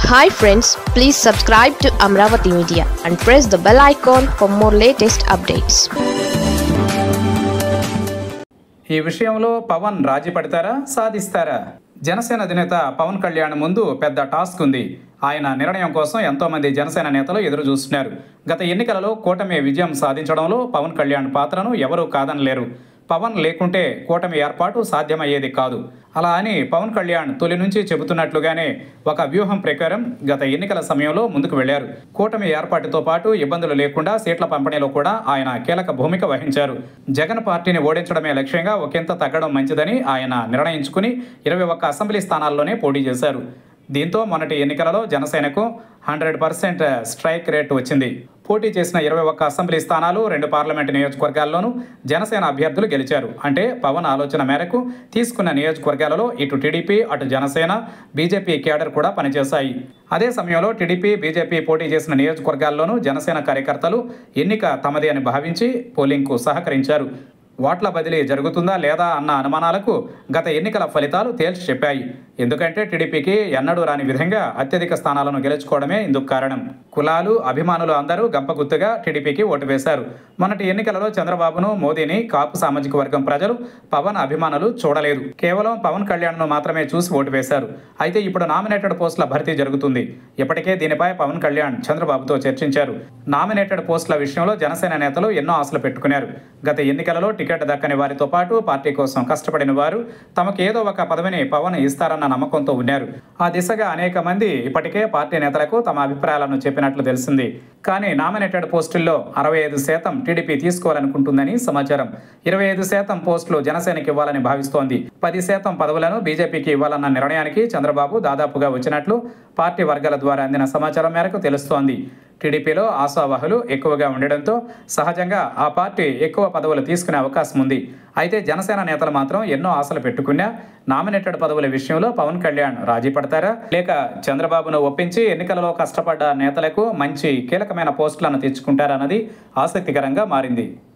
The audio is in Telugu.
hi friends please subscribe to Amaravati media and press the bell icon for more latest updates ఈ విషయంలో పవన్ రాజీ పడతారా సాధిస్తారా జనసేన అధినేత పవన్ కళ్యాణ్ ముందు పెద్ద టాస్క్ ఉంది ఆయన నిర్ణయం కోసం ఎంతోమంది జనసేన నేతలు ఎదురు చూస్తున్నారు గత ఎన్నికలలో కూటమి విజయం సాధించడంలో పవన్ కళ్యాణ్ పాత్రను ఎవరూ కాదనలేరు పవన్ లేకుంటే కూటమి ఏర్పాటు సాధ్యమయ్యేది కాదు అలా అని పవన్ కళ్యాణ్ తొలి నుంచి చెబుతున్నట్లుగానే ఒక వ్యూహం ప్రకారం గత ఎన్నికల సమయంలో ముందుకు వెళ్లారు కూటమి ఏర్పాటుతో పాటు ఇబ్బందులు లేకుండా సీట్ల పంపిణీలో కూడా ఆయన కీలక భూమిక వహించారు జగన్ పార్టీని ఓడించడమే లక్ష్యంగా ఒకంత తగ్గడం మంచిదని ఆయన నిర్ణయించుకుని ఇరవై ఒక్క అసెంబ్లీ స్థానాల్లోనే పోటీ చేశారు దీంతో మొన్నటి ఎన్నికలలో జనసేనకు హండ్రెడ్ పర్సెంట్ స్ట్రైక్ రేట్ వచ్చింది పోటీ చేసిన ఇరవై ఒక్క అసెంబ్లీ స్థానాలు రెండు పార్లమెంటు నియోజకవర్గాల్లోనూ జనసేన అభ్యర్థులు గెలిచారు అంటే పవన్ ఆలోచన మేరకు తీసుకున్న నియోజకవర్గాలలో ఇటు టీడీపీ అటు జనసేన బీజేపీ కేడర్ కూడా పనిచేశాయి అదే సమయంలో టీడీపీ బీజేపీ పోటీ చేసిన నియోజకవర్గాల్లోనూ జనసేన కార్యకర్తలు ఎన్నిక తమది అని భావించి పోలింగ్కు సహకరించారు ఓట్ల బదిలీ జరుగుతుందా లేదా అన్న అనుమానాలకు గత ఎన్నికల ఫలితాలు తేల్చి చెప్పాయి ఎందుకంటే టీడీపీకి ఎన్నడూ రాని విధంగా అత్యధిక స్థానాలను గెలుచుకోవడమే ఇందుకు కారణం కులాలు అభిమానులు అందరూ గంపగుత్తుగా టీడీపీకి ఓటు వేశారు మొన్నటి ఎన్నికలలో చంద్రబాబును మోదీని కాపు సామాజిక వర్గం ప్రజలు పవన్ అభిమానులు చూడలేదు కేవలం పవన్ కళ్యాణ్ను మాత్రమే చూసి ఓటు వేశారు అయితే ఇప్పుడు నామినేటెడ్ పోస్టుల భర్తీ జరుగుతుంది ఇప్పటికే దీనిపై పవన్ కళ్యాణ్ చంద్రబాబుతో చర్చించారు నామినేటెడ్ పోస్టుల విషయంలో జనసేన నేతలు ఎన్నో ఆశలు పెట్టుకున్నారు గత ఎన్నికలలో టికెట్ దక్కని వారితో పాటు పార్టీ కోసం కష్టపడిన వారు తమకు ఏదో ఒక పదవిని పవన్ ఇస్తారన్న నమ్మకంతో ఉన్నారు ఆ దిశగా అనేక మంది ఇప్పటికే పార్టీ నేతలకు తమ అభిప్రాయాలను చెప్పినట్లు తెలిసింది కానీ నామినేటెడ్ పోస్టుల్లో అరవై ఐదు శాతం టీడీపీ తీసుకోవాలనుకుంటుందని సమాచారం ఇరవై ఐదు శాతం పోస్టులు జనసేనకి ఇవ్వాలని భావిస్తోంది పది శాతం పదవులను బీజేపీకి ఇవ్వాలన్న నిర్ణయానికి చంద్రబాబు దాదాపుగా వచ్చినట్లు పార్టీ వర్గాల ద్వారా అందిన సమాచారం మేరకు తెలుస్తోంది టీడీపీలో ఆశావాహులు ఎక్కువగా ఉండడంతో సహజంగా ఆ పార్టీ ఎక్కువ పదవులు తీసుకునే అవకాశం ఉంది అయితే జనసేన నేతలు మాత్రం ఎన్నో ఆశలు పెట్టుకున్నా నామినేటెడ్ పదవుల విషయంలో పవన్ కళ్యాణ్ రాజీ పడతారా లేక చంద్రబాబును ఒప్పించి ఎన్నికలలో కష్టపడ్డ నేతలకు మంచి కీలకమైన పోస్టులను తెచ్చుకుంటారన్నది ఆసక్తికరంగా మారింది